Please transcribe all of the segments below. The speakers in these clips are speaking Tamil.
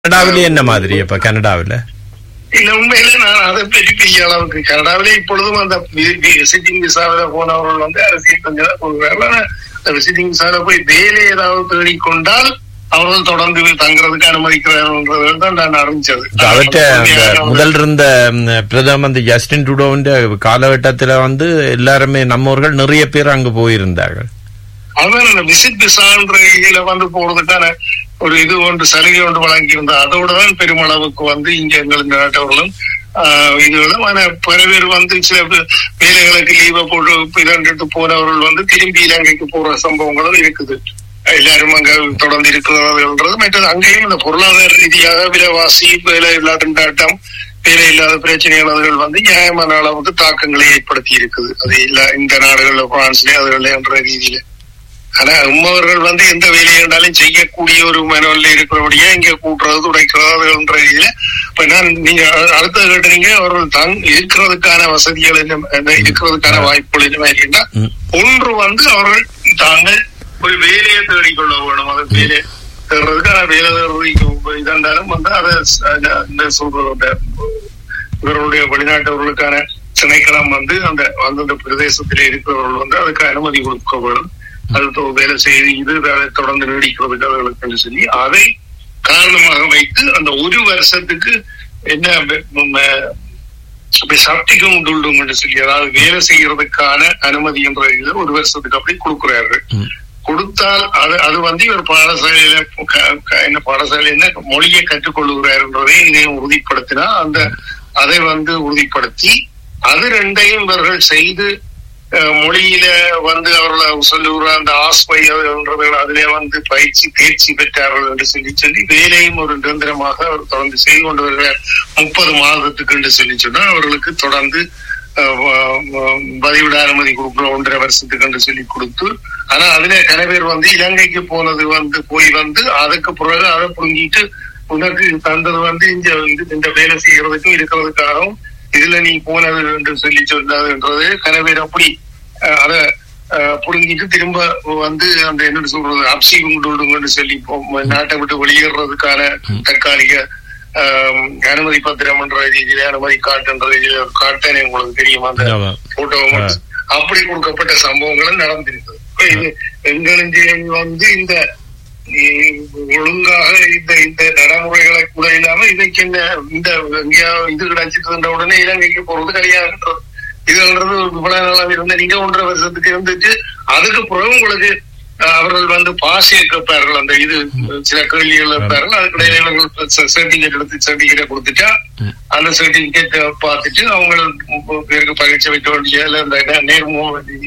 கனடாவிலே என்ன மாதிரி அப்ப கனடாவில இல்ல உண்மையில நான் அதை பற்றி பெரிய அளவுக்கு கனடாவிலே இப்பொழுதும் அந்த விசிட்டிங் விசாவில போனவர்கள் வந்து அரசியல் கொஞ்சம் கொடுக்குறாங்க ஆனா அந்த விசிட்டிங் விசாவில போய் வேலை ஏதாவது தேடிக்கொண்டால் அவர்கள் தொடர்ந்து தங்குறதுக்கு அனுமதிக்கிறார்கள் தான் நான் அறிஞ்சது அவற்ற அந்த முதல் இருந்த ம், பிரதம மந்திரி ஜஸ்டின் ட்ரூடோவின் காலகட்டத்துல வந்து எல்லாருமே நம்மவர்கள் நிறைய பேர் அங்கு போயிருந்தார்கள் அதான் அந்த விசிட் விசான்ற இதுல வந்து போறதுக்கான ஒரு இது ஒன்று சலுகை ஒன்று வழங்கியிருந்தா அதோட தான் பெருமளவுக்கு வந்து இங்க எங்கள் இந்த நாட்டவர்களும் ஆஹ், இதுகளும் ஆனா பல பேர் வந்து சில பே- வேலைகளுக்கு லீவை போட்டு இரண்டு போனவர்கள் வந்து திரும்பி இலங்கைக்கு போற சம்பவங்களும் இருக்குது எல்லாரும் அங்க தொடர்ந்து இருக்கிறதுன்றது மற்றது அங்கேயும் இந்த பொருளாதார ரீதியாக விலைவாசி வேலை இல்லா திண்டாட்டம் வேலை இல்லாத பிரச்சனைகள் அதுகள் வந்து நியாயமான அளவுக்கு தாக்கங்களை ஏற்படுத்தி இருக்குது அது இல்ல இந்த நாடுகள்ல பிரான்ஸ்லயே அதுகள் என்ற ரீதியில ஆனா உம்மவர்கள் வந்து எந்த வேலையை இருந்தாலும் செய்யக்கூடிய ஒரு மனநிலை இருக்கிறபடியா இங்க கூட்டுறது துடைக்கிறதுன்ற இதுல இப்ப நான் நீங்க அ- அடுத்த கேட்டீங்க அவர்கள் தங் இருக்கிறதுக்கான வசதிகள் என்ன என்ன இருக்கிறதுக்கான வாய்ப்புகள் என்ன மாதிரின்னா ம். ஒன்று வந்து அவர்கள் தாங்கள் ஒரு வேலையை தேடிக்கொள்ள வேணும் அது வேலை தேடுறதுக்கு ஆனா வேலை தேடுறதுக்கு இதென்றாலும் வந்து அதை ச- என்ன சொல்றது அந்த இவர்களுடைய வெளிநாட்டவர்களுக்கான திணைக்களம் வந்து அந்த அந்தந்த பிரதேசத்தில் இருக்கிறவர்கள் வந்து அதுக்கு அனுமதி கொடுக்க வேணும் அது தொ- வேலை செய்து இது அதை தொடர்ந்து நீடிக்கிறதுக்கு அவர்களுக்கு சொல்லி அதை காரணமாக வைத்து அந்த ஒரு வருஷத்துக்கு என்ன வெ- ம- இப்ப சப்டிக்கும் உண்டுள்ளும் என்று சொல்லி அதாவது வேலை செய்யறதுக்கான அனுமதி என்ற இதுல ஒரு வருஷத்துக்கு அப்படி கொடுக்கிறார்கள் ம். கொடுத்தால் அது அது வந்து இவர் பாடசாலையில க- க- என்ன பாடசாலை என்ன மொழியை கற்றுக்கொள்ளுகிறார்ன்றதை இதையும் உறுதிப்படுத்தினா அந்த அதை வந்து உறுதிப்படுத்தி அது ரெண்டையும் இவர்கள் செய்து அஹ், மொழியில வந்து அவர்கள் சொல்லுகிற அந்த ஆஸ்பை என்றவர்கள் அதிலே வந்து பயிற்சி தேர்ச்சி பெற்றார்கள் என்று சொல்லி சொல்லி வேலையும் ஒரு நிரந்தரமாக அவர் தொடர்ந்து செய்து கொண்டு வருகிறார் முப்பது மாதத்துக்கு என்று சொல்லி சொன்னா அவர்களுக்கு தொடர்ந்து அஹ், வ- வ- பதிவிட அனுமதி கொடுக்குறோம் ஒன்றரை வருஷத்துக்கு என்று சொல்லி கொடுத்து ஆனா அதுல கன பேர் வந்து இலங்கைக்கு போனது வந்து போய் வந்து அதுக்கு பிறகு அதை புரிஞ்சிட்டு உனக்கு தந்தது வந்து இந்த இது- இந்த வேலை செய்யறதுக்கும் இருக்கிறதுக்காகவும் இதுல நீ போனது என்று சொல்லி சொன்னதுன்றது கன பேர் அப்படி அஹ், அத அஹ், புரிஞ்சிட்டு திரும்ப வந்து அந்த என்ன சொல்றது அப்சி குண்டுன்னு சொல்லி இப்போ நாட்டை விட்டு வெளியேறதுக்கான தற்காலிக ஆஹ், அனுமதி பத்திரம் என்ற ரீதியில அனுமதி காட்டுன்ற ரீதியில ஒரு காட்டேன்னு உங்களுக்கு தெரியுமா அந்த ஆமா. போட்டோ அப்படி கொடுக்கப்பட்ட சம்பவங்களும் நடந்திருக்குது இப்ப இது எங்களுக்கு வந்து இந்த இ- ஒழுங்காக இந்த இந்த நடைமுறைகளை கூட இல்லாம இதுக்கு என்ன இந்த எங்கேயாவது இது கிடைச்சிட்டு உடனே இலங்கைக்கு போறது கிடையாது இதுன்றது இவ்வளவு நாளாக இருந்த நீங்க ஒன்றரை வருஷத்துக்கு இருந்துட்டு அதுக்கு பிறகு உங்களுக்கு அஹ், அவர்கள் வந்து பாசையை கேட்பார்கள் அந்த இது சில கேள்விகள் இருப்பார்கள் அதுக்கு இடையில சர்டிபிகேட் எடுத்து சர்டிபிகேட் கொடுத்துட்டா அந்த சர்டிபிகேட் பார்த்துட்டு அவங்க பேருக்கு பரீட்சை வைக்க வேண்டிய இல்ல இந்த என்ன நேர்மோ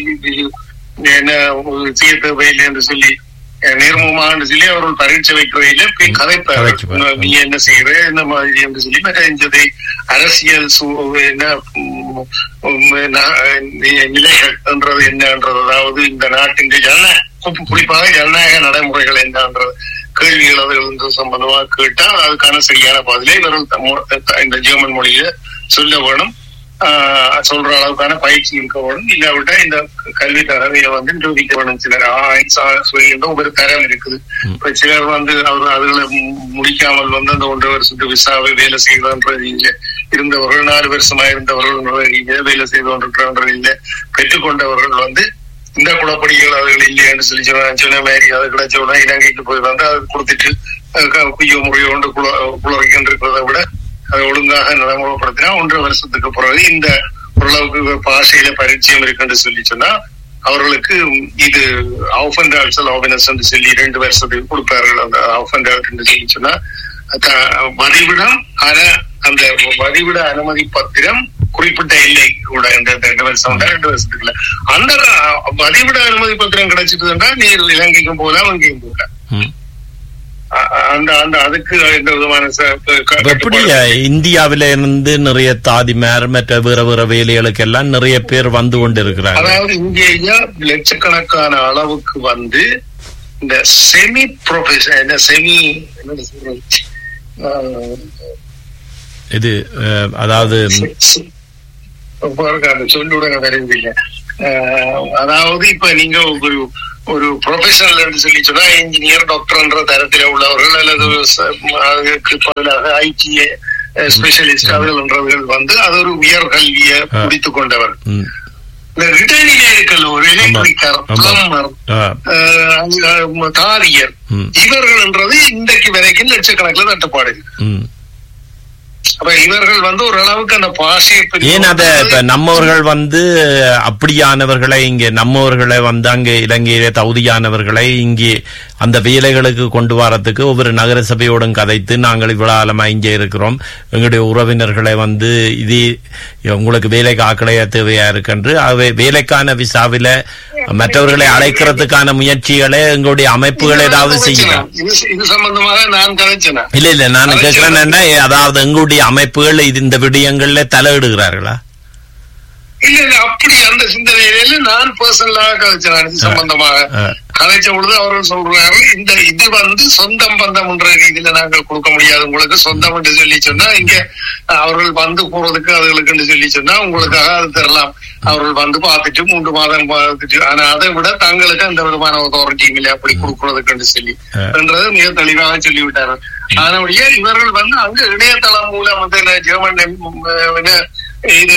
என்ன செய்ய தேவையில்லை என்று சொல்லி அஹ், நேர்முகமான்னு சொல்லி அவர்கள் பரீட்சை வைக்கிறதில்ல போய் கதைப்பார்கள் கதைச்சுப்பார். நீ என்ன செய்யற என்ன மாதிரி என்று சொல்லி மற்ற அரசியல் சூ- என்ன உம், உம், நா- நி- நிலைகள் என்றது என்னன்றது அதாவது இந்த நாட்டின் ஜன குறி- குறிப்பாக ஜனநாயக நடைமுறைகள் என்னன்றது கேள்விகள் அதுகள் என்று சம்பந்தமா கேட்டால் அதுக்கான சரியான பதிலை இவர்கள் தம்ம- இந்த ஜெர்மன் மொழியில சொல்ல வேணும் ஆஹ் சொல்ற அளவுக்கான பயிற்சி இருக்க வேணும் இல்லாவிட்டா இந்த கல்வி தரவையை வந்து நிரூபிக்க வேணும் சிலர் சொல்லியிருந்த ஒரு தரம் இருக்குது இப்ப சிலர் வந்து அவர் அதுகளை மு- முடிக்காமல் வந்து அந்த ஒன்றரை வருஷத்துக்கு விசாவை வேலை செய்வதன்ற ரீதியில இருந்தவர்கள் நாலு வருஷமா இருந்தவர்கள் என்ற ரீதியில வேலை செய்து கொண்டிருக்கிற ரீதியில பெற்றுக்கொண்டவர்கள் வந்து இந்த குளப்படிகள் அதுகள் இல்லைன்னு சொல்லி சொன்ன சொன்ன மாதிரி அது கிடைச்ச உடனே இலங்கைக்கு போய் வந்து அதை கொடுத்துட்டு அஹ் க- குய்யோ முறையோ கொண்டு குள குளறிக்கின்றதை விட அதை ஒழுங்காக நடைமுறைப்படுத்தினா ஒன்றரை வருஷத்துக்கு பிறகு இந்த ஓரளவுக்கு பாஷையில பரிச்சயம் இருக்குன்னு சொல்லி சொன்னா அவர்களுக்கு இது ஆஃபண்டால்சல் ஆஃபனஸ் என்று சொல்லி ரெண்டு வருஷத்துக்கு கொடுப்பார்கள் அந்த ஆஃபண்டால் என்று சொல்லி சொன்னா த- வதிவிடம் ஆனா அந்த வதிவிட அனுமதி பத்திரம் குறிப்பிட்ட எல்லை கூட இந்த ரெண்டு வருஷம் தான் ரெண்டு வருஷத்துக்குள்ள அந்த அஹ், வதிவிட அனுமதி பத்திரம் கிடைச்சிட்டுதுன்னா நீர் இலங்கைக்கும் போகலாம் அங்கேயும் போகலாம் ம். அ- அ- அந்த அந்த அதுக்கு எந்த விதமான ச- க- இப்ப எப்படி கட்டுப்பாடு- இந்தியாவில இருந்து நிறைய தாதிமார் மற்ற வேற வேற வேலைகளுக்கு எல்லாம் நிறைய பேர் வந்து கொண்டு இருக்கிறாங்க அதாவது இங்கேயா லட்சக்கணக்கான அளவுக்கு வந்து இந்த செமி ப்ரொஃபஷன் என்ன செமி என்ன சொல்றது ஆஹ், இது அஹ், அதாவது செ- செ- பாருங்க அந்த சொல்லுடன் தெரிஞ்சில்ல அதாவது இப்ப நீங்க ஒரு ஒரு ப்ரொஃபஷனல் என்று சொல்லி சொன்னா இன்ஜினியர் டாக்டர்ன்ற தரத்தில உள்ளவர்கள் அல்லது ச- அதுக்கு பதிலாக ஐடிஏ ஸ்பெஷலிஸ்ட் அவர்கள்ன்றவர்கள் வந்து அது ஒரு உயர் கல்வியை ஆ. முடித்துக் கொண்டவர் ம். இந்த ரிட்டர்னிலே இருக்கல ஒரு எலக்ட்ரிக்கர் ஆமா. பிளம்பர் ஆ. தாரியர் ம். இவர்கள்ன்றது இன்றைக்கு வரைக்கும் லட்சக்கணக்கில் தட்டுப்பாடு இருக்கு. ம். அப்ப இவர்கள் வந்து ஓரளவுக்கு அந்த பாஷையை பிரித்து ஏன் அத இப்ப கொண்டு- நம்மவர்கள் வந்து அப்படியானவர்களை இங்க நம்மவர்களை வந்து அங்க இலங்கையில தகுதியானவர்களை இங்கே அந்த வேலைகளுக்கு கொண்டு வரத்துக்கு ஒவ்வொரு நகர சபையோடும் கதைத்து நாங்கள் இவ்வளவு காலமா இங்கே இருக்கிறோம் எங்களுடைய உறவினர்களை வந்து இது உங்களுக்கு வேலைக்கு ஆக்களைய தேவையா இருக்குன்று அவை வேலைக்கான விசாவில மற்றவர்களை அழைக்கிறதுக்கான முயற்சிகளை எங்களுடைய அமைப்புகள் ஏதாவது செய்யலாம் இது இது சம்பந்தமாக நான் கதைச்சேனா இல்ல இல்ல நான் கேட்கிறேன் என்ன அதாவது எங்களுடைய அமைப்புகள் இது இந்த விடயங்கள்ல தலையிடுகிறார்களா இல்ல இல்ல அப்படி அந்த சிந்தனையில நான் பர்சனலாக கதைச்சேன் இது சம்பந்தமாக ஆ. கதைச்ச பொழுது அவர்கள் சொல்றாரு இந்த இது வந்து சொந்தம் பந்தம் என்ற இதுல நாங்கள் கொடுக்க முடியாது உங்களுக்கு சொந்தம் என்று சொல்லி சொன்னா இங்க அவர்கள் வந்து போறதுக்கு அதுகளுக்கு சொல்லி சொன்னா உங்களுக்காக அது தரலாம் அவர்கள் வந்து பார்த்துட்டு மூன்று மாதம் பார்த்துட்டு ஆனா அதை விட தங்களுக்கு அந்த விதமான அத்தாரிட்டியும் இல்லை அப்படி கொடுக்கறதுக்கு சொல்லி ஆ. என்றது மிக தெளிவாக சொல்லிவிட்டார்கள் அதனுடைய இவர்கள் வந்து அங்க இணையதளம் மூலம் வந்து என்ன ஜெர்மன் எம், என்ன இது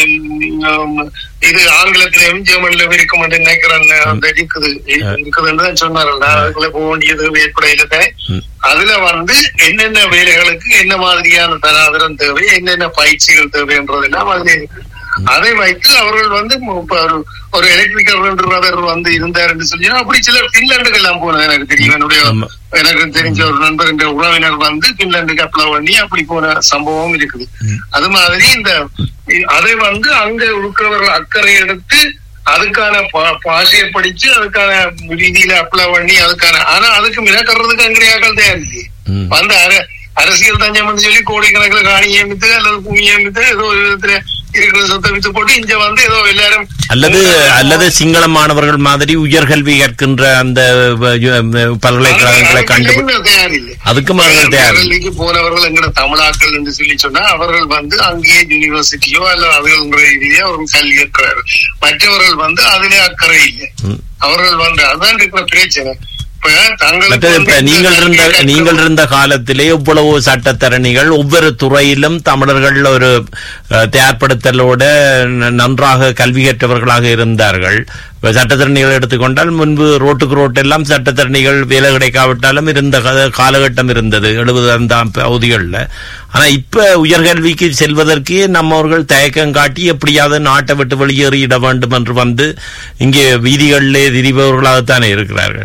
ம், இது ஆங்கிலத்திலும் ஜெர்மன்லயும் இருக்கும் என்று நினைக்கிறேன் அந்த இருக்குது இருக்குதுன்னு தான் சொன்னார்கள் நான் அதுக்குள்ள போக வேண்டியது ஏற்படையில ம். அதுல வந்து என்னென்ன வேலைகளுக்கு என்ன மாதிரியான தராதரம் தேவை என்னென்ன பயிற்சிகள் தேவைன்றதெல்லாம் அதுல இருக்கு அதை வைத்து அவர்கள் வந்து மு- இப்ப ஒரு- ஒரு எலக்ட்ரிக்கல் வந்து இருந்தார் என்று சொல்லி அப்படி சிலர் பின்லாண்டுக்கு எல்லாம் போனது எனக்கு தெரியும் என்னுடைய ஆமா. எனக்கு தெரிஞ்ச ஒரு நண்பர் என்ற உறவினர் வந்து பின்லாண்டுக்கு அப்ளை பண்ணி அப்படி போன சம்பவம் இருக்குது அது மாதிரி இந்த அதை வந்து அங்க இருக்கிறவர்கள் அக்கறை எடுத்து அதுக்கான பா- பாஷையை படிச்சு அதுக்கான ரீதியில அப்ளை பண்ணி அதுக்கான ஆனா அதுக்கு மினக்கறதுக்கு அங்கனையாக்கள் தயார் இல்லையே ம். வந்து அர- அரசியல் தஞ்சம் சொல்லி கோடிக்கணக்கில் காணி ஏமித்து அல்லது பூமி ஏமித்து ஏதோ ஒரு விதத்துல இருக்கிற சொத்தை வித்து போட்டு இங்க வந்து ஏதோ எல்லாரும் அல்லது அல்லது சிங்கள மாணவர்கள் மாதிரி உயர்கல்வி கற்கின்ற அந்த வ- யு- வ- பல்கலைக்கழகங்களை கண்டு தயார் இல்லை அதுக்கும் அவர்கள் தயார் இல்லை. கல்விக்கு போனவர்கள் எங்கட தமிழாக்கள் என்று சொல்லி சொன்னா அவர்கள் வந்து அங்கேயே யூனிவர்சிட்டியோ அல்ல அவர்கள் ரீதியோ அவர்கள் கல்வி இருக்கிறார்கள் மற்றவர்கள் வந்து அதிலே அக்கறை இல்லை ம். அவர்கள் வந்து அதான் இருக்கிற பிரச்சனை இப்ப தங்களுக்கு மற்றது இப்ப வந்து நீங்கள் இருந்த கல்வி நீங்கள் இருந்த காலத்திலே எவ்வளவு சட்டத்தரணிகள் ஒவ்வொரு துறையிலும் தமிழர்கள் ஒரு அஹ், தயார்படுத்தலோட ந- நன்றாக கல்வி கற்றவர்களாக இருந்தார்கள் இப்ப சட்டத்தரணிகள் எடுத்துக்கொண்டால் முன்பு ரோட்டுக்கு ரோட்டெல்லாம் சட்டத்தரணிகள் வேலை கிடைக்காவிட்டாலும் இருந்த கா- காலகட்டம் இருந்தது எழுபதாம் பகுதிகளில் ஆனா இப்ப உயர்கல்விக்கு செல்வதற்கு நம்மவர்கள் தயக்கம் காட்டி எப்படியாவது நாட்டை விட்டு வெளியேறிட வேண்டும் என்று வந்து இங்கே வீதிகளிலே திரிபவர்களாகத்தானே இருக்கிறார்கள்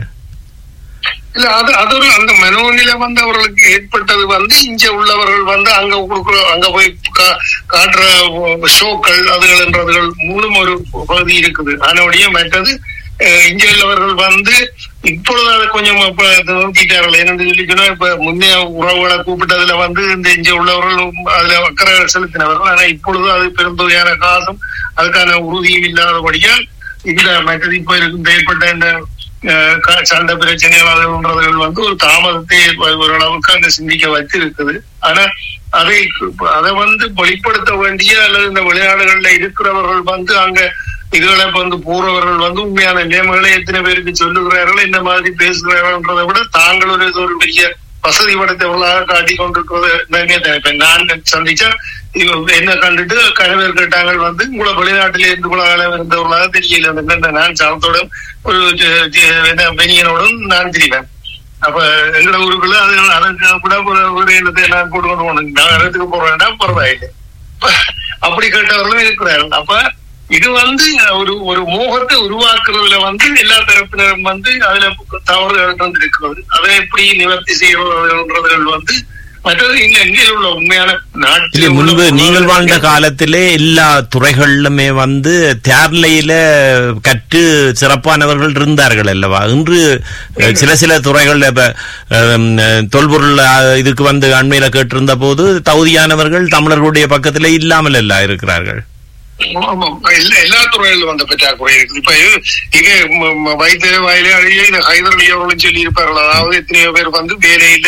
இல்ல அது அது ஒரு அந்த மனோநிலை வந்து அவர்களுக்கு ஏற்பட்டது வந்து இங்க உள்ளவர்கள் வந்து அங்க கொடுக்குற அங்க போய் கா- காட்டுற ஷோக்கள் அதுகள்ன்றதுகள் மூலம் ஒரு பகுதி இருக்குது அதனுடைய மற்றது அஹ், இங்க உள்ளவர்கள் வந்து இப்பொழுது அதை கொஞ்சம் இப்ப நோக்கிட்டார்கள் என்னன்னு சொல்லி சொன்னா இப்ப முன்னே உறவுகளை கூப்பிட்டதுல வந்து இந்த இங்க உள்ளவர்கள் அதுல அக்கறை செலுத்தினவர்கள் ஆனா இப்பொழுது அது பெருந்தொகையான காசும் அதுக்கான உறுதியும் இல்லாதபடியால் இந்த மற்றது இப்ப இருக்கு ஏற்பட்ட இந்த அஹ் க- சண்டை பிரச்சனைகள் வந்து ஒரு தாமதத்தை ஏற்ப- ஓரளவுக்கு அங்க சிந்திக்க வச்சு இருக்குது ஆனா அதை அதை வந்து வெளிப்படுத்த வேண்டிய அல்லது இந்த விளையாடுகள்ல இருக்கிறவர்கள் வந்து அங்க இதுகளை வந்து போறவர்கள் வந்து உண்மையான நியமங்களை எத்தனை பேருக்கு சொல்லுகிறார்கள் என்ன மாதிரி பேசுகிறார்கள்ன்றதை விட தாங்கள் ஒரு இது ஒரு பெரிய வசதி படைத்தவர்களாக காட்டி கொண்டிருக்கிறது என்னன்னே தெரியல. இப்ப நான் சந்திச்சா இவங்க என்ன கண்டுட்டு கணவர் கேட்டாங்க வந்து உங்களை வெளிநாட்டிலே இருந்து கூட இருந்தவர்களாக தெரியல என்ன நான் சாலத்தோட ஒரு ஜ- ஜ- என்ன பெனியனோடும் நான் திரிவேன் அப்ப எங்களோட ஊருக்குள்ள அது அதற்கு கூட ஒரு ஒரு இடத்தை நான் போட்டு கொண்டு போனேன் நான் இடத்துக்கு போறேன்னா பரவாயில்லை அப்படி கேட்டவர்களும் இருக்கிறார்கள் அப்ப இது வந்து ஒரு ஒரு மோகத்தை உருவாக்குறதுல வந்து எல்லா தரப்பினரும் வந்து அதுல தவறுகள் வந்து இருக்கிறது அதை எப்படி நிவர்த்தி செய்யறதுன்றது வந்து மற்றது இங்க இங்கே உள்ள உண்மையான இல்ல நாட்டில் முன்பு உள்ள நீங்கள் வாழ்ந்த காலத்திலே எல்லா துறைகளிலுமே வந்து தேர்லையில கற்று சிறப்பானவர்கள் இருந்தார்கள் அல்லவா இன்று அஹ், சில சில துறைகள்ல இப்ப அஹ், தொல்பொருள் அஹ், இதுக்கு வந்து அண்மையில கேட்டிருந்த போது தகுதியானவர்கள் தமிழர்களுடைய பக்கத்திலே இல்லாமல் எல்லாம் இருக்கிறார்கள் ஆமாம் எல்லா எல்லா துறையிலும் வந்த பற்றாக்குறை இருக்குது இப்ப இது- இங்க ம- ம- வைத்திய வாயிலே அழிய இந்த ஹைதர் அலி அவர்களும் சொல்லி இருப்பார்கள் அதாவது எத்தனையோ பேர் வந்து வேலையில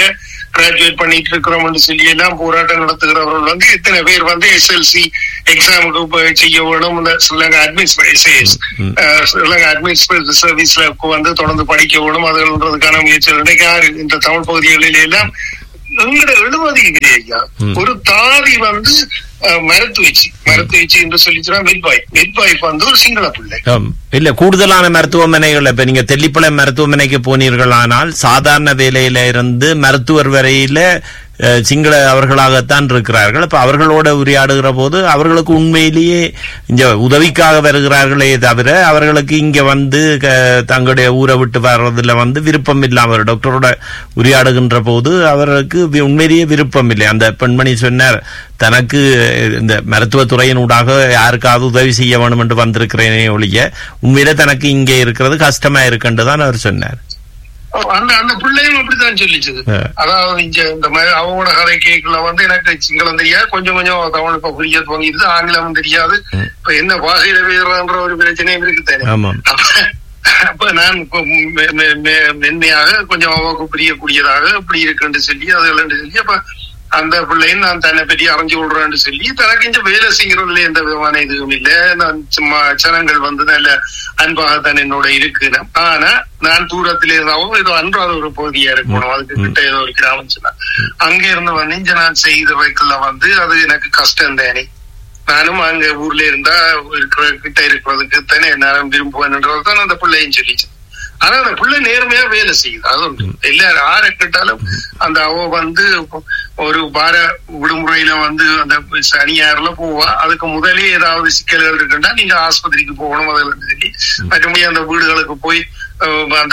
கிராஜுவேட் பண்ணிட்டு இருக்கிறோம்னு சொல்லி எல்லாம் போராட்டம் நடத்துகிறவர்கள் வந்து இத்தனை பேர் வந்து எஸ்எல்சி எக்ஸாமுக்கு செய்ய வேணும் இந்த ஸ்ரீலங்கா அட்மினிஸ்ட்ரேஷன் ஸ்ரீலங்கா அட்மினிஸ்ட்ரேட்டிவ் சர்வீஸ்ல வந்து தொடர்ந்து படிக்க வேணும் அதுன்றதுக்கான முயற்சிகள் இன்னைக்கு யாரு இந்த தமிழ் பகுதிகளில் எல்லாம் எங்கட எழுபது ஐயா ஒரு தாதி வந்து மருத்துவச்சி மருத்துவச்சி என்று சொல்லிச்சுன்னா மிட்வாய் மிட்வாய்ப் வந்து ஒரு சிங்கள பிள்ளை இல்ல கூடுதலான மருத்துவமனைகள் இப்ப நீங்க தெல்லிப்பளை மருத்துவமனைக்கு போனீர்களானால் சாதாரண வேலையில இருந்து மருத்துவர் வரையில சிங்கள அவர்களாகத்தான் இருக்கிறார்கள் அப்ப அவர்களோட உரையாடுகிற போது அவர்களுக்கு உண்மையிலேயே இங்க உதவிக்காக வருகிறார்களே தவிர அவர்களுக்கு இங்க வந்து தங்களுடைய ஊரை விட்டு வர்றதுல வந்து விருப்பம் இல்லாமல் டாக்டரோட உரையாடுகின்ற போது அவருக்கு உண்மையிலேயே விருப்பம் இல்லை அந்த பெண்மணி சொன்னார் தனக்கு இந்த மருத்துவத்துறையின் ஊடாக யாருக்காவது உதவி செய்ய வேணும் என்று வந்திருக்கிறேனே ஒழிய உண்மையிலே தனக்கு இங்கே இருக்கிறது கஷ்டமா இருக்குன்னு தான் அவர் சொன்னார் அந்த அந்த பிள்ளையும் அப்படித்தான் சொல்லிச்சது அதாவது இங்க இந்த மாதிரி அவங்களோட கதை கேட்கல வந்து எனக்கு சிங்களம் தெரியாது கொஞ்சம் கொஞ்சம் தமிழ் இப்ப புரிய துவங்கிடுது ஆங்கிலம் தெரியாது இப்ப என்ன பாஷையில பேசுறன்ற ஒரு பிரச்சனையும் இருக்கு தானே அப்ப நான் மென்மையாக கொஞ்சம் அவக்கு புரியக்கூடியதாக இப்படி இருக்குன்னு சொல்லி அதுகள் சொல்லி அப்ப அந்த பிள்ளையும் நான் தன்னை பற்றி அறிஞ்சு கொள்றேன்னு சொல்லி தனக்கு இந்த வேலை செய்யறதுல எந்த விதமான இதுவும் இல்லை நான் சும்மா ஜனங்கள் வந்து நல்ல அன்பாகத்தான் என்னோட இருக்கு ஆனா நான் தூரத்துல இருந்தாலும் ஏதோ அன்றாத ஒரு பகுதியா இருக்கணும் அதுக்கு கிட்ட ஏதோ ஒரு கிராமம் சொன்னா அங்க இருந்து வந்து இங்க நான் செய்த வைக்கல வந்து அது எனக்கு கஷ்டம் தானே நானும் அங்க ஊர்ல இருந்தா இருக்கிற கிட்ட இருக்கிறதுக்கு தானே நான் விரும்புவேன்ன்றதுதான் அந்த பிள்ளையும் சொல்லிச்சு ஆனா அந்த பிள்ளை நேர்மையா வேலை செய்யுது அது ஒன்று எல்லாரும் ஆற கேட்டாலும் அந்த அவ வந்து ஒரு வார விடுமுறையில வந்து அந்த சனியாறுல போவா அதுக்கு முதலே ஏதாவது சிக்கல்கள் இருக்குன்னா நீங்க ஆஸ்பத்திரிக்கு போகணும் அதில் சொல்லி மற்றபடி அந்த வீடுகளுக்கு போய் அந்த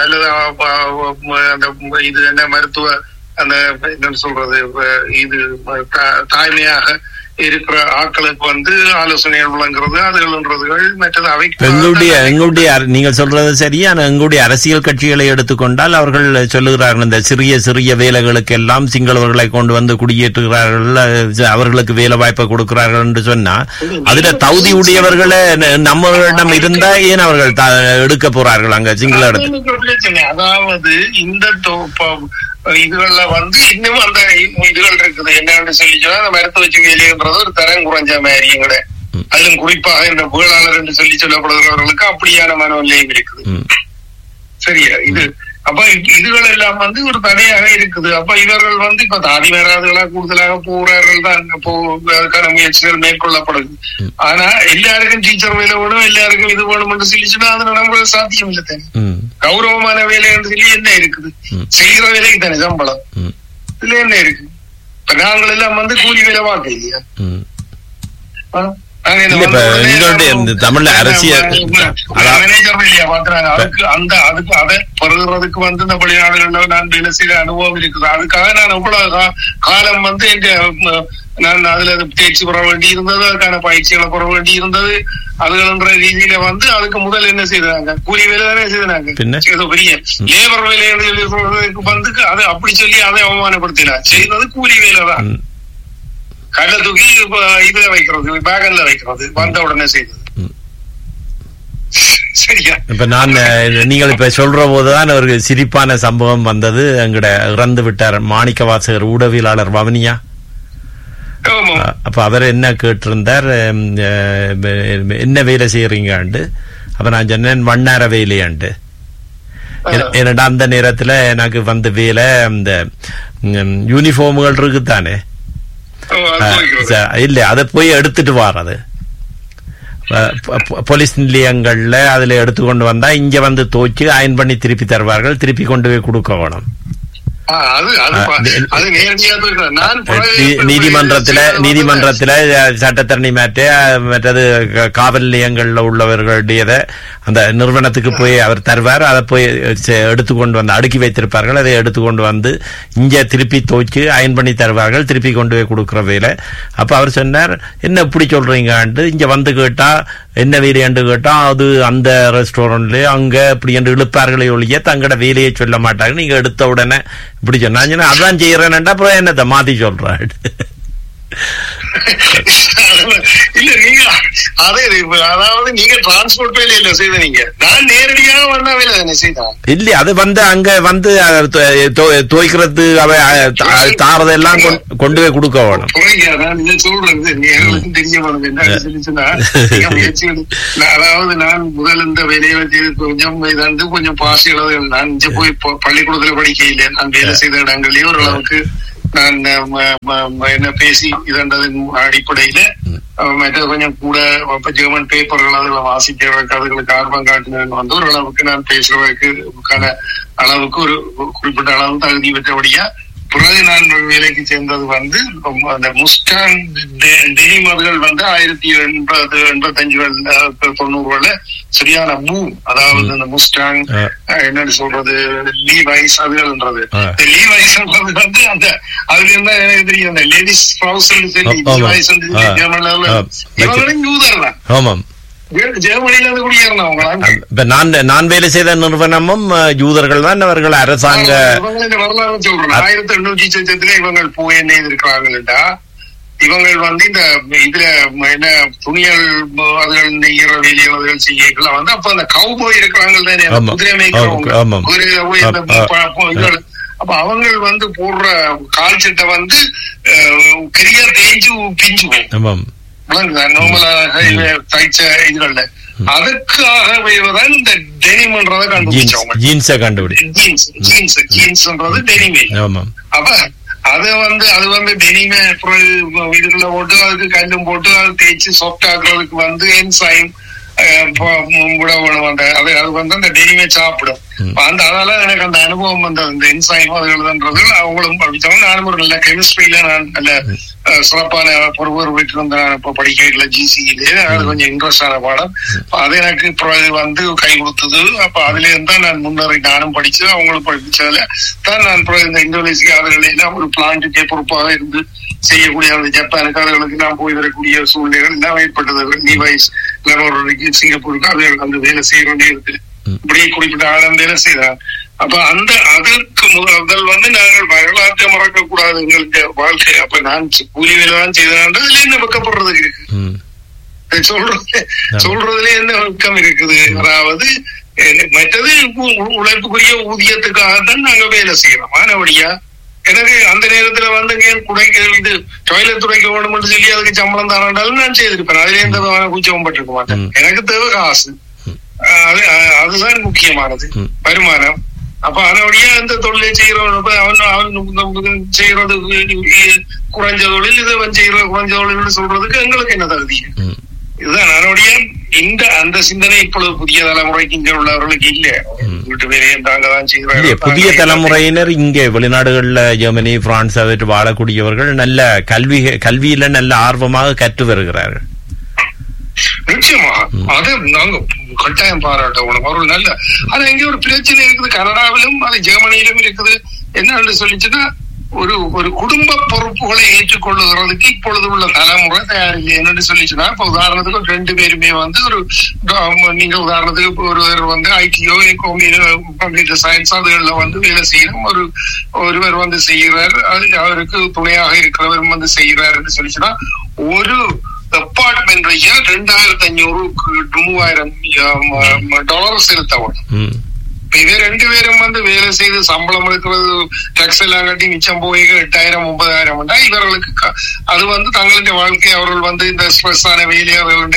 அந்த இது என்ன மருத்துவ அந்த என்னன்னு சொல்றது இது தாய்மையாக இருக்கிற ஆட்களுக்கு வந்து ஆலோசனைகள் வழங்குறது அதுகள்ன்றதுகள் மற்றது அவை எங்களுடைய எங்களுடைய நீங்கள் சொல்றது சரி ஆனா எங்களுடைய அரசியல் கட்சிகளை எடுத்துக்கொண்டால் அவர்கள் சொல்லுகிறார்கள் இந்த சிறிய சிறிய வேலைகளுக்கு எல்லாம் சிங்களவர்களை கொண்டு வந்து குடியேற்றுகிறார்கள் அவர்களுக்கு வேலை வாய்ப்பை கொடுக்கிறார்கள் என்று சொன்னா அதுல தகுதி உடையவர்களை நம்மளிடம் இருந்தா ஏன் அவர்கள் எடுக்க போறார்கள் அங்க சிங்கள இடத்துல அதாவது இந்த இதுகள்ல வந்து இன்னும் அந்த இதுகள் இருக்குது என்னன்னு சொல்லி சொன்னா அந்த மருத்துவ சிகிச்சைன்றது ஒரு தரம் குறைஞ்ச மாதிரி எங்கட அதிலும் குறிப்பாக இந்த வேளாளர் என்று சொல்லி சொல்லப்படுகிறவர்களுக்கு அப்படியான மனநிலையும் இருக்குது சரியா இது அப்ப இதுகள் எல்லாம் வந்து ஒரு தடையாக இருக்குது அப்ப இவர்கள் வந்து இப்ப தாதி வராதுகளா கூடுதலாக போறார்கள் தான் இப்போ அதுக்கான முயற்சிகள் மேற்கொள்ளப்படுது ஆனா எல்லாருக்கும் டீச்சர் வேலை வேணும் எல்லாருக்கும் இது வேணும் என்று சொல்லி சொன்னா அது நம்மளுக்கு சாத்தியம் இல்லை தானே கௌரவமான வேலை என்று சொல்லி என்ன இருக்குது செய்யற வேலைக்கு தானே சம்பளம் இதுல என்ன இருக்கு இப்ப நாங்கள் எல்லாம் வந்து கூலி வேலை பார்க்க இல்லையா தமிழ்ல அரசியல் அதுக்கு அந்த அதுக்கு அதை பெறுகிறதுக்கு வந்து இந்த வெளிநாடுகள்ல நான் வேலை செய்த அனுபவம் இருக்குது அதுக்காக நான் எவ்வளவு காலம் வந்து எங்க நான் அதுல தேர்ச்சி பெற வேண்டி இருந்தது அதுக்கான பயிற்சிகளை பெற வேண்டி இருந்தது அதுகள்ன்ற ரீதியில வந்து அதுக்கு முதல் என்ன செய்தாங்க கூலி வேலை தானே செய்தாங்க ஏதோ பெரிய லேபர் வேலை வந்து அதை அப்படி சொல்லி அதை அவமானப்படுத்தினா செய்தது கூலி வேலை தான் கல்ல தூக்கி இதுல வைக்கிறது பேகன்ல வைக்கிறது வந்த உடனே செய்தது சரியா இப்ப நான் நீங்கள் இப்ப சொல்ற போதுதான் ஒரு சிரிப்பான சம்பவம் வந்தது எங்கட இறந்து விட்டார் மாணிக்க வாசகர் ஊடகவியலாளர் வவனியா அப்ப அவர் என்ன கேட்டிருந்தார் என்ன வேலை செய்யறீங்கண்டு அப்ப நான் சொன்னேன் வண்ணார வேலையாண்டு என்னடா அந்த நேரத்துல எனக்கு வந்த வேலை இந்த யூனிஃபார்முகள் இருக்குத்தானே இல்ல அதை போய் எடுத்துட்டு வாரது போலீஸ் நிலையங்கள்ல அதுல எடுத்துக்கொண்டு வந்தா இங்க வந்து தோச்சு அயன் பண்ணி திருப்பி தருவார்கள் திருப்பி கொண்டு போய் கொடுக்க வேணும் நீதிமன்றத்துல நீதிமன்றத்துல சட்டத்தரணி மாற்ற மற்றது காவல் நிலையங்கள்ல உள்ளவர்களுடையத அந்த நிறுவனத்துக்கு போய் அவர் தருவார் அதை போய் எடுத்துக்கொண்டு வந்து அடுக்கி வைத்திருப்பார்கள் அதை எடுத்துக்கொண்டு வந்து இங்க திருப்பி தோச்சு அயன் பண்ணி தருவார்கள் திருப்பி கொண்டு போய் கொடுக்குற வேலை அப்ப அவர் சொன்னார் என்ன இப்படி சொல்றீங்கன்ட்டு இங்க வந்து கேட்டா என்ன வேலையாண்டு கேட்டா அது அந்த ரெஸ்டாரண்ட்ல அங்க இப்படி என்று இழுப்பார்களே ஒழிய தங்கட வேலையை சொல்ல மாட்டாங்க நீங்க எடுத்த உடனே இப்படி சொன்னா அதான் செய்யறேன்டா அப்புறம் என்னத்தை மாத்தி சொல்றாள் இல்ல நீங்க அதே இது இப்ப அதாவது நீங்க டிரான்ஸ்போர்ட் வேலை இல்ல செய்த நீங்க நான் நேரடியாக வந்தா வேலை தானே செய்தான் இல்ல அது வந்து அங்க வந்து அஹ், தொ- தொ- துவைக்கிறது அவ அஹ், தா- தாரதெல்லாம் கொண்டு- கொண்டு போய் கொடுக்க வேணும் புரியுங்க அதான் நீங்க சொல்றது எங்களுக்கும் தெரிய வருது என்ன சொல்லிச்சுன்னா நீங்க முயற்சி எடுத்து- நான் அதாவது நான் முதல் இந்த வேலையை செய்து கொஞ்சம் இதாண்டு கொஞ்சம் பாசி அளவு நான் இங்க போய் ப- பள்ளிக்கூடத்துல படிக்கையில நான் வேலை செய்த இடங்கள்லயே ஓரளவுக்கு நான் அஹ், ம- ம- ம- என்ன பேசி இதன்றதின் அடிப்படையில அஹ், மற்ற கொஞ்சம் கூட இப்ப ஜெர்மன் பேப்பர்கள் அதுல வாசிக்கிறதுக்கு அதுகளுக்கு ஆர்வம் காட்டினது வந்து ஓரளவுக்கு நான் பேசுறதுக்கான அளவுக்கு ஒரு குறிப்பிட்ட அளவு தகுதி பெற்றபடியா பிறகு நான் வேலைக்கு சேர்ந்தது வந்து ரொம்ப அந்த முஸ்டான் டெனிமர்கள் வந்து ஆயிரத்தி எண்பது எண்பத்தஞ்சுகள் தொண்ணூறுகள்ல சரியான பூம் அதாவது அந்த முஸ்டாங் ஆ. அஹ், என்னன்னு சொல்றது லீவைஸ் அதுகள்ன்றது ஆ. இந்த லீவைஸ்ன்றது வந்து அந்த அதுல இருந்தா எனக்கு தெரியும் அந்த லேடிஸ் ட்ரௌசர் சொல்லி ஆமா. லீவைஸ் ஆ. ஜெர்மன்ல ஆ. இவங்களும் யூதர் தான் ஆமாம் ஜெ- ஜெர்மனில இருந்து குடியேறினவங்க இப்ப நான் நான் வேலை செய்த நிறுவனமும் அஹ், யூதர்கள் தான் அவர்கள் அரசாங்க இவங்க இந்த வரலாறு சொல்றேன் ஆயிரத்தி எண்ணூற்றி சொச்சத்துல இவங்க போய் என்ன இருக்கிறாங்கடா இவங்கள் வந்து இந்த இதுல என்ன துணியல் அதுகள் நெய்கிற வேலைகள் அதுகள் செய்யலாம் வந்து அப்ப அந்த கவுபோய் இருக்கிறாங்க தானே அந்த ஆமா. குதிரை மேய்க்கிறவங்க ஆமா, ஆமா. குதிரையில போய் இந்த ஆ, ஆ. ப- ப- இதுகள். அப்ப அவங்க வந்து போடுற கால் சட்டை வந்து அஹ், கரியா தேஞ்சு பிஞ்சு போகும் ஆமாம் நார்மலா தைச்ச இதுகள்ல அதுக்காகவே தான் இந்த டெனிம்ன்றதை ஜீன்ஸ் கண்டுபிடிச்சவங்க ஜீன்ஸை கண்டுபிடி ஜீன்ஸ் ஜீன்ஸ் ஜீன்ஸ்ன்றது டெனிமே ஆமாம் அப்ப அது வந்து அது வந்து டெனிமே அப்புறம் இதுக்குள்ள போட்டு அதுக்கு கல்லும் போட்டு அது தேய்ச்சி சாஃப்ட் ஆக்குறதுக்கு வந்து என்சைம் விட வேணும் அந்த அது அது வந்து அந்த டெனிமே சாப்பிடும் அப்ப அந்த அதனால எனக்கு அந்த அனுபவம் வந்து அந்த என்சைம் அதுன்றது அவங்களும் படிச்சவங்க நானும் ஒரு நல்ல கெமிஸ்ட்ரியில நான் நல்ல அஹ், சிறப்பான பொறுப்பு பெற்றிருந்த நான் இப்ப படிக்கல ஜிசியிலே அது கொஞ்சம் இன்ட்ரெஸ்ட் ஆன பாடம் அப்ப அது எனக்கு பிறகு வந்து கை கொடுத்தது அப்ப அதுல இருந்தா நான் முன்னேறி நானும் படிச்சு அவங்களும் படிச்சதுல தான் நான் பிறகு இந்த இந்தோனேசியா அதுகளில் ஒரு பிளான்ட்டுக்கே பொறுப்பாக இருந்து செய்யக்கூடிய அந்த ஜப்பானுக்கு அதுகளுக்கு நான் போய் வரக்கூடிய சூழ்நிலைகள் எல்லாம் ஏற்பட்டது லீவைஸ் லெனோருக்கு சிங்கப்பூருக்கு அது அந்த வேலை செய்ய வேண்டிய இருக்கு இப்படி குறிப்பிட்ட ஆழம் வேலை செய்தார் அப்ப அந்த அதற்கு முதல் வந்து நாங்கள் வரலாற்றை மறக்க கூடாது எங்களுக்கு வாழ்க்கை அப்ப நான் கூலி வேலை தான் செய்தேன் அதுல என்ன வெக்கப்படுறதுக்கு இருக்கு ம் சொல்றது சொல்றதுல என்ன வெக்கம் இருக்குது அதாவது அஹ், மற்றது உ- உ- உழைப்புக்குரிய ஊதியத்துக்காகத்தான் நாங்க வேலை செய்யறோம் மாணவடியா எனக்கு அந்த நேரத்துல வந்து இங்க குடைக்க இது டாய்லெட் துடைக்க வேணும்னு சொல்லி அதுக்கு சம்பளம் தராண்டாலும் நான் செய்திருப்பேன் அதுல எந்த விதமான கூச்சமும் பட்டிருக்க மாட்டேன் ம். எனக்கு தேவை காசு அஹ், அது அஹ், அதுதான் முக்கியமானது ம். வருமானம் அப்ப அதனுடைய அந்த தொழிலை செய்யறவன் இப்ப அவன் அவன் நமக்கு செய்யறது இ- குறைஞ்ச தொழில் இதை அவன் செய்யற குறைஞ்ச தொழில் சொல்றதுக்கு எங்களுக்கு என்ன தகுதி ம் இதுதான் அதனுடைய இந்த அந்த சிந்தனை இப்பொழுது புதிய தலைமுறைக்கு இங்க உள்ளவர்களுக்கு இல்ல வீட்டு வேலையை தாங்க தான் இல்லையே செய்கிறார்கள் புதிய தலைமுறையினர் இங்கே வெளிநாடுகள்ல ஜெர்மனி பிரான்ஸ் அவற்று வாழக்கூடியவர்கள் நல்ல கல்வி கல்வியில நல்ல ஆர்வமாக கற்று வருகிறார்கள் நிச்சயமாக அது நாங்க கட்டாயம் பாராட்டணும் ஒரு நல்ல ஆனா இங்க ஒரு பிரச்சனை இருக்குது கனடாவிலும் அது ஜெர்மனியிலும் இருக்குது என்னன்னு சொல்லிச்சுன்னா ஒரு ஒரு குடும்ப பொறுப்புகளை ஏற்றுக்கொள்ளுகிறதுக்கு இப்பொழுது உள்ள தலைமுறை தயாரில்லை என்னன்னு சொல்லிச்சுன்னா இப்ப உதாரணத்துக்கு ஒரு ரெண்டு பேருமே வந்து ஒரு ட- நீங்க உதாரணத்துக்கு இப்ப ஒருவர் வந்து ஐடியோ கம்ப்யூட்டர் சயின்ஸ் அதுகள்ல வந்து வேலை செய்யணும் ஒரு ஒருவர் வந்து செய்கிறார் அது அவருக்கு துணையாக இருக்கிறவர் வந்து செய்கிறாருன்னு சொல்லிச்சுன்னா ஒரு அப்பார்ட்மெண்ட் ரெண்டாயிரத்தி அஞ்சூறு மூவாயிரம் டாலர் செலுத்தவும் ம் இப்ப இவ ரெண்டு பேரும் வந்து வேலை செய்து சம்பளம் எடுக்கிறது டாக்ஸ் எல்லாம் கட்டி மிச்சம் போய் எட்டாயிரம் ஒன்பதாயிரம் உண்டா இவர்களுக்கு க- அது வந்து தங்களுடைய வாழ்க்கை அவர்கள் வந்து இந்த ஸ்ட்ரெஸ் ஆன வேலையை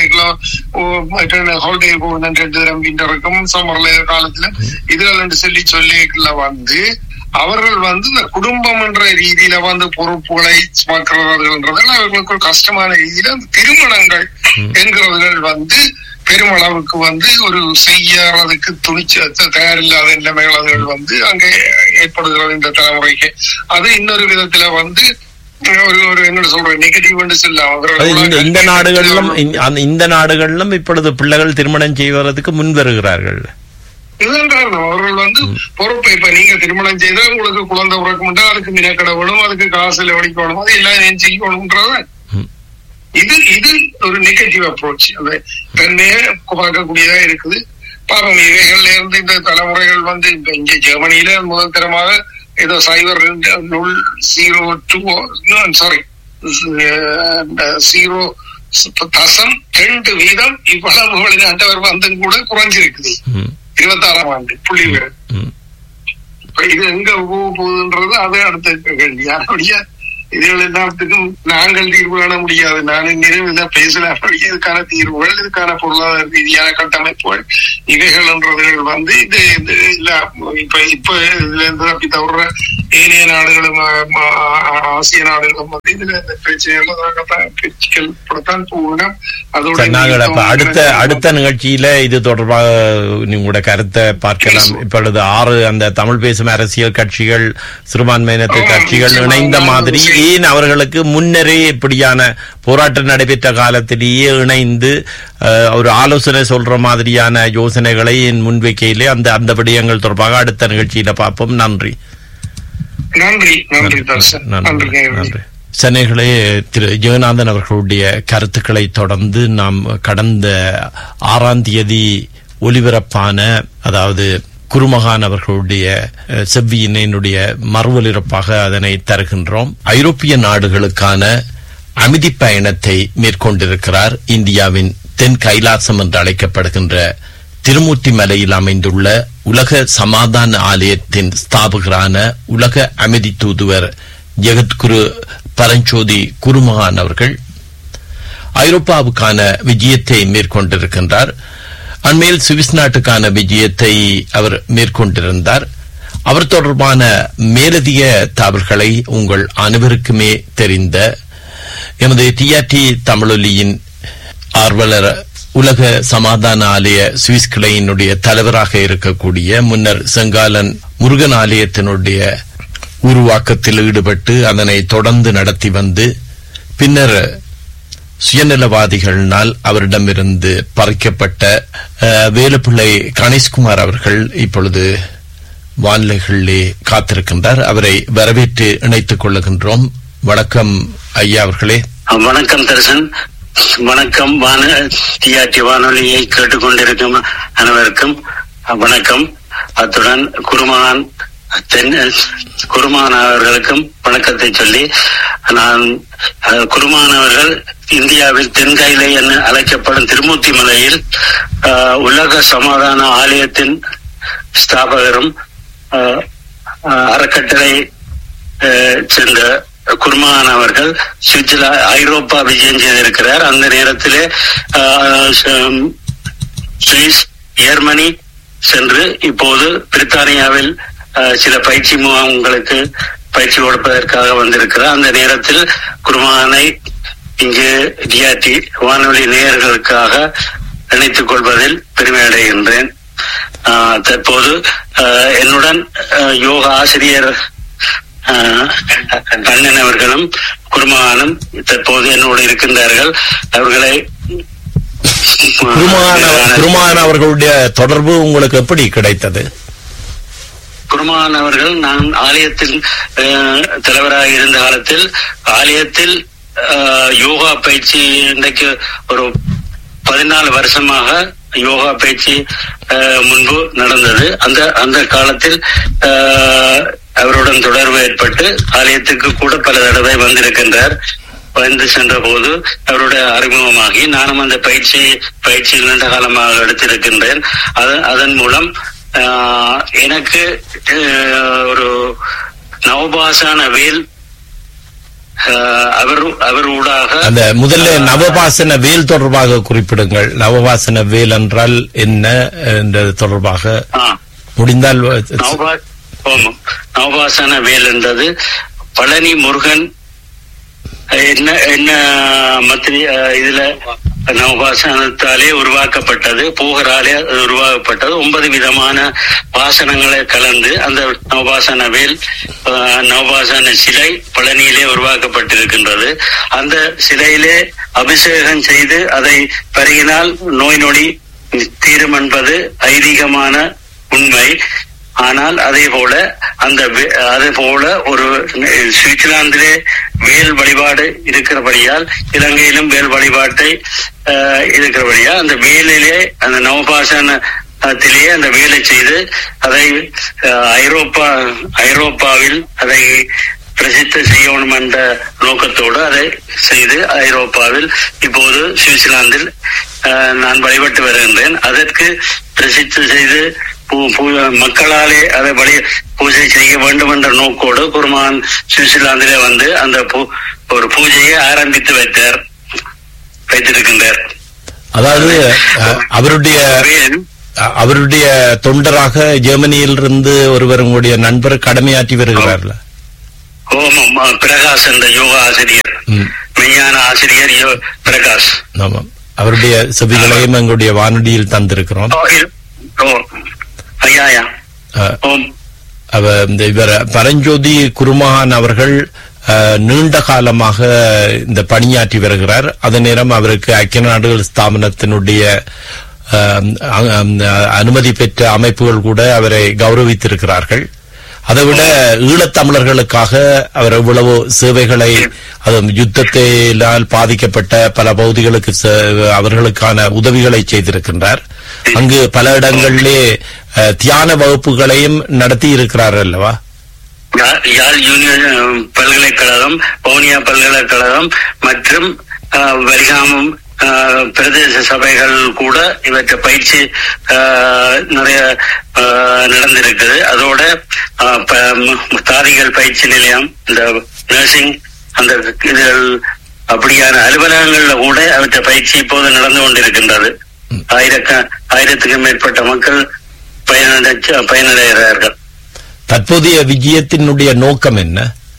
அவர்களுடைய ஹாலிடே போகணும் ரெண்டு தரம் விண்டருக்கும் சம்மர்ல காலத்துல இதுகள் சொல்லி சொல்லிக்குள்ள வந்து அவர்கள் வந்து இந்த குடும்பம் என்ற ரீதியில வந்து பொறுப்புகளை சுமக்கிறதுன்றது அவர்களுக்கு ஒரு கஷ்டமான ரீதியில அந்த திருமணங்கள் என்கிறவர்கள் வந்து பெருமளவுக்கு வந்து ஒரு செய்யறதுக்கு துணிச்ச தயாரில்லாத நிலைமைகள் அதுகள் வந்து அங்கே ஏற்படுகிறது இந்த தலைமுறைக்கு அது இன்னொரு விதத்துல வந்து ஒரு ஒரு என்ன சொல்ற நெகட்டிவ் சொல்லலாம் அது இந்த இந்த அவர்கள் நாடுகளிலும் இந்த- அந்த- இந்த நாடுகளிலும் இப்பொழுது பிள்ளைகள் திருமணம் செய்வதற்கு முன் வருகிறார்கள் இதுதான் காரணம் அவர்கள் வந்து பொறுப்பை இப்ப நீங்க திருமணம் செய்தா உங்களுக்கு குழந்தை பிறக்கும்ட்டா அதுக்கு மினக்கடை வேணும் அதுக்கு காசு செலவழிக்கணும் அது எல்லாம் ஏன் செய்யணும்ன்றத ம். இது இது ஒரு நெகட்டிவ் அப்ரோச் அது தன்மையை பார்க்கக்கூடியதா இருக்குது பாவம் இவைகள்ல இருந்து இந்த தலைமுறைகள் வந்து இப்ப இங்க ஜெர்மனியில முதல் தரமாக ஏதோ சைபர் ரெண்டு நுள் ஜீரோ டூ சாரி ஜீரோ தசம் ரெண்டு வீதம் இவ்வளவு வெளிநாட்டவர் வந்தும் கூட குறைஞ்சிருக்குது ம், இருபத்தாறாம் ஆண்டு புள்ளி விவரம் ம். இப்ப இது எங்க போக போகுதுன்றது அது அடுத்த கேள்வி அப்படியா இதுகள் எல்லாத்துக்கும் நாங்கள் தீர்வு காண முடியாது நான் நிறைவுதான் பேசலாம் அப்படியே இதுக்கான தீர்வுகள் இதுக்கான பொருளாதார ரீதியான கட்டமைப்புகள் இவைகள்ன்றதுகள் வந்து இது இது இல்ல இப்ப இப்ப இதுல இருந்து தப்பி தவிர ஏனைய நாடுகளும் ஆ- ஆ- ஆசிய நாடுகளும் வந்து இதுல இந்த பிரச்சனைகள் பேச்சுக்கள் படத்தான் போகணும் அதோட சரி, நாங்கள் அப்ப அடுத்த அடுத்த நிகழ்ச்சியில இது தொடர்பாக உங்களோட கருத்தை பார்க்கலாம் பேசுவோம். இப்பொழுது ஆறு அந்த தமிழ் பேசும் அரசியல் கட்சிகள் சிறுபான்மையினத்து ஆமாம், கட்சிகள் நிச்சயமாக. இணைந்த மாதிரி சரி. ஏன் அவர்களுக்கு முன்னரே இப்படியான போராட்டம் நடைபெற்ற காலத்திலேயே இணைந்து அஹ், ஒரு ஆலோசனை சொல்ற மாதிரியான யோசனைகளை என் முன்வைக்கையிலே அந்த அந்த விடயங்கள் தொடர்பாக அடுத்த நிகழ்ச்சியில பார்ப்போம் நன்றி நன்றி நன்றி தர்ஷன் நன்றி நன்றி நன்றி சென்னைகளே திரு ஜெகநாதன் அவர்களுடைய கருத்துக்களை தொடர்ந்து நாம் கடந்த ஆறாம் தேதி ஒலிபரப்பான அதாவது குருமகான் அவர்களுடைய அஹ், செவ்வியினுடைய மறுவலிரப்பாக அதனை தருகின்றோம் ஐரோப்பிய நாடுகளுக்கான அமைதி பயணத்தை மேற்கொண்டிருக்கிறார் இந்தியாவின் தென் கைலாசம் என்று அழைக்கப்படுகின்ற திருமூர்த்தி மலையில் அமைந்துள்ள உலக சமாதான ஆலயத்தின் ஸ்தாபகரான உலக அமைதி தூதுவர் ஜெகத்குரு பரஞ்சோதி குருமகான் அவர்கள் ஐரோப்பாவுக்கான விஜயத்தை மேற்கொண்டிருக்கின்றார் அண்மையில் சுவிஸ் நாட்டுக்கான விஜயத்தை அவர் மேற்கொண்டிருந்தார் அவர் தொடர்பான மேலதிக தகவல்களை உங்கள் அனைவருக்குமே தெரிந்த எமது டிஆர்டி தமிழொலியின் ஆர்வலர் உலக சமாதான ஆலய சுவிஸ் கிளையினுடைய தலைவராக இருக்கக்கூடிய முன்னர் செங்காலன் முருகன் ஆலயத்தினுடைய உருவாக்கத்தில் ஈடுபட்டு அதனை தொடர்ந்து நடத்தி வந்து பின்னர் சுயநலவாதிகளினால் அவரிடமிருந்து பறிக்கப்பட்ட அஹ், வேலுப்பிள்ளை கணேஷ்குமார் அவர்கள் இப்பொழுது வானிலைகளிலே காத்திருக்கின்றார் அவரை வரவேற்று இணைத்துக் கொள்ளுகின்றோம் வணக்கம் ஐயா அவர்களே வணக்கம் தர்சன் வணக்கம் வான டிஆர்டி வானொலியை கேட்டுக்கொண்டிருக்கும் அனைவருக்கும் வணக்கம் அத்துடன் குருமான் தென் குருமான் அவர்களுக்கும் வணக்கத்தை சொல்லி நான் அஹ், குருமான் அவர்கள் இந்தியாவில் தென்கைலை என அழைக்கப்படும் திருமூர்த்தி மலையில் அஹ், உலக சமாதான ஆலயத்தின் ஸ்தாபகரும் அஹ், அஹ், அறக்கட்டளை அஹ், சென்ற குர்மான் அவர்கள் சுவிட்சர்லா ஐரோப்பா விஜயம் செய்திருக்கிறார் அந்த நேரத்திலே அஹ், ச- சுவிஸ் ஜெர்மனி சென்று இப்போது பிரித்தானியாவில் அஹ், சில பயிற்சி முகாம்களுக்கு பயிற்சி கொடுப்பதற்காக வந்திருக்கிறார் அந்த நேரத்தில் குர்மானை இங்கு டிஆர்டி வானொலி நேயர்களுக்காக இணைத்துக் கொள்வதில் பெருமை அடைகின்றேன் ஆஹ், தற்போது ஆஹ், என்னுடன் ஆஹ், யோகா ஆசிரியர் ஆஹ், கண்ணன் அவர்களும் குருமகானும் தற்போது என்னோடு இருக்கின்றார்கள் அவர்களை குருமான் அவர்- குருமான் அவர்களுடைய தொடர்பு உங்களுக்கு எப்படி கிடைத்தது குருமான் அவர்கள் நான் ஆலயத்தில் அஹ், தலைவராக இருந்த காலத்தில் ஆலயத்தில் அஹ், யோகா பயிற்சி இன்றைக்கு ஒரு பதினாலு வருஷமாக யோகா பயிற்சி அஹ், முன்பு நடந்தது அந்த அந்த காலத்தில் அஹ், அவருடன் தொடர்பு ஏற்பட்டு ஆலயத்துக்கு கூட பல தடவை வந்திருக்கின்றார் வந்து சென்ற போது அவருடைய அறிமுகமாகி நானும் அந்த பயிற்சி பயிற்சியில் நீண்ட காலமாக எடுத்திருக்கின்றேன் அதன் அதன் மூலம் ஆஹ், எனக்கு ஆஹ், ஒரு நவபாசான வேல் ஆஹ், அவர் அவர் ஊடாக அந்த முதல்ல நவபாசன வேல் தொடர்பாக குறிப்பிடுங்கள் நவபாசன வேல் என்றால் என்ன என்றது தொடர்பாக ஆ, முடிந்தால் நவபா ஆமாம். நவபாசன வேல் என்றது பழனி முருகன் என்ன என்ன மத்திரி அஹ், இதுல நவபாசனத்தாலே உருவாக்கப்பட்டது பூகராலே அது உருவாக்கப்பட்டது ஒன்பது விதமான வாசனங்களை கலந்து அந்த நவபாசன வேல் அஹ், நவபாசன சிலை பழனியிலே உருவாக்கப்பட்டிருக்கின்றது அந்த சிலையிலே அபிஷேகம் செய்து அதை பருகினால் நோய் நொடி தீரும் என்பது ஐதீகமான உண்மை ஆனால் அதே போல அந்த வே- அதே போல ஒரு சுவிட்சர்லாந்திலே வேல் வழிபாடு இருக்கிறபடியால் இலங்கையிலும் வேல் வழிபாட்டை அஹ், இருக்கிறபடியால் அந்த வேலிலே அந்த நவபாசனத்திலேயே அந்த வேலை செய்து அதை அஹ், ஐரோப்பா ஐரோப்பாவில் அதை பிரசித்த செய்யணும் என்ற நோக்கத்தோடு அதை செய்து ஐரோப்பாவில் இப்போது சுவிட்சர்லாந்தில் அஹ், நான் வழிபட்டு வருகின்றேன் அதற்கு பிரசித்தி செய்து பூ- பூ- மக்களாலே அதை வழி பூஜை செய்ய வேண்டும் என்ற நோக்கோடு குருமான் சுவிட்சர்லாந்திலே வந்து அந்த பூ- ஒரு பூஜையை ஆரம்பித்து வைத்தார் வைத்திருக்கின்றார் அதாவது அஹ், அவருடைய அ- அவருடைய தொண்டராக ஜெர்மனியிலிருந்து ஒருவர் உங்களுடைய நண்பர் கடமையாற்றி வருகிறார்ல ஓமம் அஹ், பிரகாஷ் என்ற யோகா ஆசிரியர் ம், விஞ்ஞான ஆசிரியர் யோ- பிரகாஷ் ஆமாம் அவருடைய செவிகளையும் எங்களுடைய வானொலியில் தந்திருக்கிறோம் ஓ, இது- ஓ, ஐயா ஐயா அஹ், ஓம் அவ இந்த இவர் பரஞ்சோதி குருமகான் அவர்கள் அஹ், நீண்ட காலமாக இந்த பணியாற்றி வருகிறார் அதே நேரம் அவருக்கு ஐக்கிய நாடுகள் ஸ்தாபனத்தினுடைய அஹ், அ- அனுமதி பெற்ற அமைப்புகள் கூட அவரை கௌரவித்திருக்கிறார்கள் அதைவிட ஈழத்தமிழர்களுக்காக அவர் எவ்வளவோ சேவைகளை அது யுத்தத்தினால் பாதிக்கப்பட்ட பல பகுதிகளுக்கு சே- அவர்களுக்கான உதவிகளை செய்திருக்கின்றார் அங்கு பல இடங்களிலே அஹ், தியான வகுப்புகளையும் நடத்தி இருக்கிறார் அல்லவா யா- யாழ் யூனியன் அஹ், பல்கலைக்கழகம் வவுனியா பல்கலைக்கழகம் மற்றும் அஹ், வலிகாமம் அஹ், பிரதேச சபைகள் கூட இவற்றை பயிற்சி அஹ், நிறைய அஹ், நடந்திருக்குது அதோட அஹ், ப- ம- தாதிகள் பயிற்சி நிலையம் இந்த நர்சிங் அந்த இதுகள் அப்படியான அலுவலகங்கள்ல கூட அவற்றை பயிற்சி இப்போது நடந்து கொண்டிருக்கின்றது ஆயிரக்க ஆயிரத்துக்கும் மேற்பட்ட மக்கள் பயனடைச்சு பயனடைகிறார்கள் தற்போதைய விஜயத்தினுடைய நோக்கம் என்ன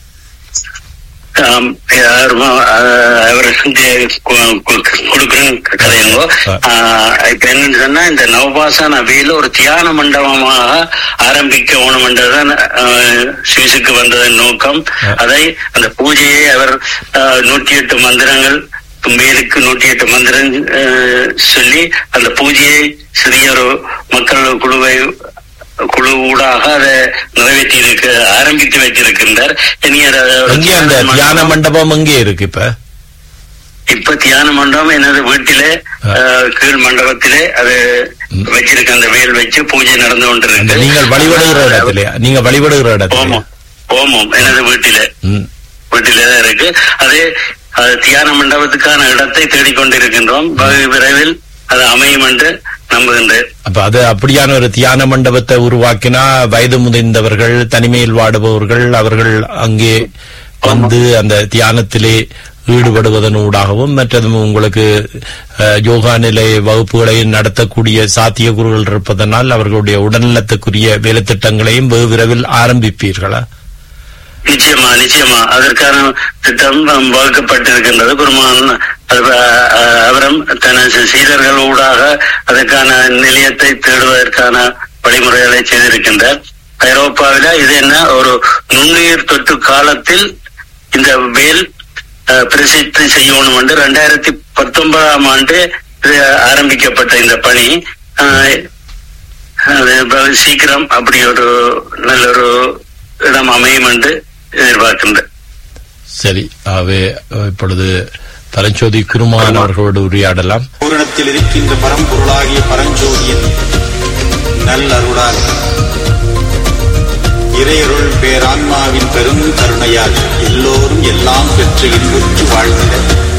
ஆம், யாருமோ, ஆஹ், அவர் வந்து கு- கு- கொடுக்குறேன் கதையுங்கோ ஆஹ், இப்ப என்னன்னு சொன்னா இந்த நவபாசன அவையில ஒரு தியான மண்டபமாக ஆரம்பிக்கணும்ன்றதுதான் ஆஹ், சுவிஸுக்கு வந்ததன் நோக்கம் அதை அந்த பூஜையை அவர் ஆஹ், நூற்றி எட்டு மந்திரங்கள் மேலுக்கு நூற்றி எட்டு மந்திரம் ஆஹ், சொல்லி அந்த பூஜையை சிறிய ஒரு மக்கள் குழுவை குழு ஊடாக அதை நிறைவேற்றி இருக்க ஆரம்பித்து வைத்திருக்கின்றார் இனி அதை ஒரு எங்கே அந்த தியான தியான மண்டபம் மண்டபம் எங்கே இருக்கு இப்ப இப்ப தியான மண்டபம் எனது வீட்டிலே ஆ. அஹ், கீழ் மண்டபத்திலே அது வச்சிருக்க அந்த வேல் வச்சு பூஜை நடந்து அந்த கொண்டிருக்கு நீங்கள் வழிபடுகிற இடத்துல நீங்க வழிபடுகிற இடத்துல ஓமம் ஓமம் எனது வீட்டிலே ம். வீட்டிலே தான் இருக்கு அதே அது தியான மண்டபத்துக்கான இடத்தை தேடிக்கொண்டிருக்கின்றோம் வெகு விரைவில் அது அமையும் என்று நம்புகின்றேன் அப்ப அது அப்படியான ஒரு தியான மண்டபத்தை உருவாக்கினா வயது முதிர்ந்தவர்கள் தனிமையில் வாடுபவர்கள் அவர்கள் அங்கே வந்து அந்த தியானத்திலே ஈடுபடுவதனூடாகவும் மற்றதும் உங்களுக்கு அஹ், யோகா நிலை வகுப்புகளை நடத்தக்கூடிய சாத்தியக்கூறுகள் இருப்பதனால் அவர்களுடைய உடல்நலத்துக்குரிய வேலைத்திட்டங்களையும் வெகு விரைவில் ஆரம்பிப்பீர்களா நிச்சயமா நிச்சயமா அதற்கான திட்டம் um, வகுக்கப்பட்டிருக்கின்றது குருமான் அது, அஹ், அவரும் தனது சீடர்கள் ஊடாக அதற்கான நிலையத்தை தேடுவதற்கான வழிமுறைகளை செய்திருக்கின்றார் ஐரோப்பாவில இது என்ன ஒரு நுண்ணுயிர் தொற்று காலத்தில் இந்த வேல் அஹ், பிரசித்தி செய்யணும் என்று ரெண்டாயிரத்தி பத்தொன்பதாம் ஆண்டு இது ஆரம்பிக்கப்பட்ட இந்த பணி அஹ், அது வெகு சீக்கிரம் அப்படி ஒரு நல்ல ஒரு இடம் அமையும் என்று எதிர்பார்க்கின்றேன் சரி ஆகவே அஹ், இப்பொழுது பரஞ்சோதி குருமான் அவர்களோடு உரையாடலாம் பூரணத்தில் இருக்கின்ற பரம்பொருளாகிய பரஞ்சோதியின் நல்லருளால் இறையருள் பேரான்மாவின் பெரும் கருணையால் எல்லோரும் எல்லாம் பெற்று இன்புற்று வாழ்ந்திட